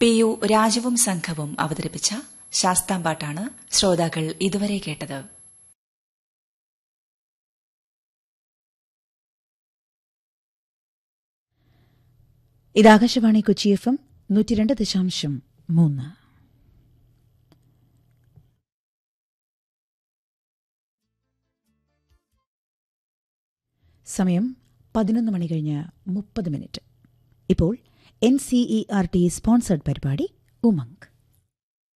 P U രാജവും സംഘവും അവതരിപ്പിച്ച ശാസ്താംപാട്ടാണ് ശ്രോതാക്കൾ ഇതുവരെ കേട്ടത് ഇത് ആകാശവാണി കൊച്ചി എഫ് എം നൂറ്റിരണ്ട് ദശാംശം മൂന്ന് സമയം പതിനൊന്ന് മണി കഴിഞ്ഞ് മുപ്പത് മിനിറ്റ് ഇപ്പോൾ N C E R T sponsored പരിപാടി ഉമങ്ക്